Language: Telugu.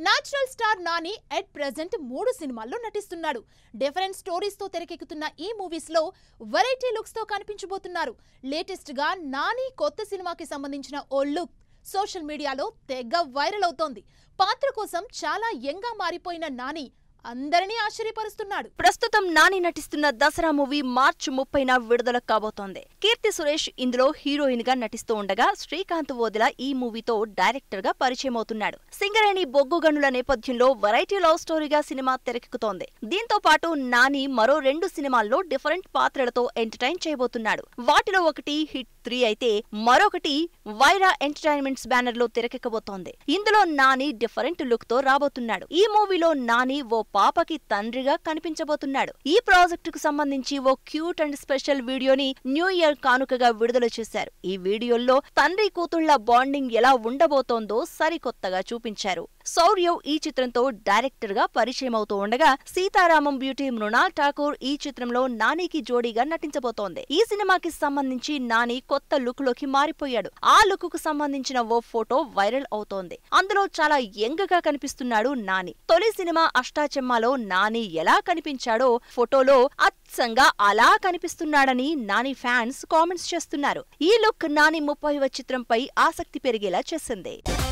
natural star Nani at present మూడు సినిమాల్లో నటిస్తున్నాడు డిఫరెంట్ స్టోరీస్ తో తెరకెక్కుతున్న ఈ మూవీస్ లో వెరైటీ లుక్స్ తో కనిపించబోతున్నారు లేటెస్ట్ గా నాని కొత్త సినిమాకి సంబంధించిన ఓ లుక్ సోషల్ మీడియాలో తెగ వైరల్ అవుతోంది పాత్ర కోసం చాలా యంగా మారిపోయిన నాని అందరినీ ఆశ్చర్యపరుస్తున్నాడు ప్రస్తుతం నాని నటిస్తున్న దసరా మూవీ మార్చి ముప్పైన విడుదల కాబోతోంది కీర్తి సురేష్ ఇందులో హీరోయిన్ గా నటిస్తూ ఉండగా శ్రీకాంత్ ఓదిల ఈ మూవీతో డైరెక్టర్ గా పరిచయం అవుతున్నాడు సింగరేణి బొగ్గుగనుల నేపథ్యంలో వెరైటీ లవ్ స్టోరీగా సినిమా తెరకెక్కుతోంది దీంతో పాటు నాని మరో రెండు సినిమాల్లో డిఫరెంట్ పాత్రలతో ఎంటర్టైన్ చేయబోతున్నాడు వాటిలో ఒకటి హిట్ త్రీ అయితే మరొకటి వైరా ఎంటర్టైన్మెంట్స్ బ్యానర్ లో తెరకెక్కబోతోంది ఇందులో నాని డిఫరెంట్ లుక్ తో రాబోతున్నాడు ఈ మూవీలో నాని ఓ పాపకి తండ్రిగా కనిపించబోతున్నాడు ఈ ప్రాజెక్టు కు సంబంధించి ఓ క్యూట్ అండ్ స్పెషల్ వీడియోని న్యూ ఇయర్ కానుకగా విడుదల చేశారు ఈ వీడియోలో తండ్రి కూతుళ్ల బాండింగ్ ఎలా ఉండబోతోందో సరికొత్తగా చూపించారు శౌర్యవ్ ఈ చిత్రంతో డైరెక్టర్ గా పరిచయం అవుతూ ఉండగా సీతారామం బ్యూటీ మృణాల్ ఠాకూర్ ఈ చిత్రంలో నానికి జోడీగా నటించబోతోంది ఈ సినిమాకి సంబంధించి నాని కొత్త లుక్ లోకి మారిపోయాడు ఆ లుక్ కు సంబంధించిన ఓ ఫోటో వైరల్ అవుతోంది అందులో చాలా యంగ్ గా కనిపిస్తున్నాడు నాని తొలి సినిమా అష్టాచెమ్మాలో నాని ఎలా కనిపించాడో ఫోటోలో అచ్చంగా అలా కనిపిస్తున్నాడని నాని ఫ్యాన్స్ కామెంట్స్ చేస్తున్నారు ఈ లుక్ నాని ముప్పైవ చిత్రంపై ఆసక్తి పెరిగేలా చేసింది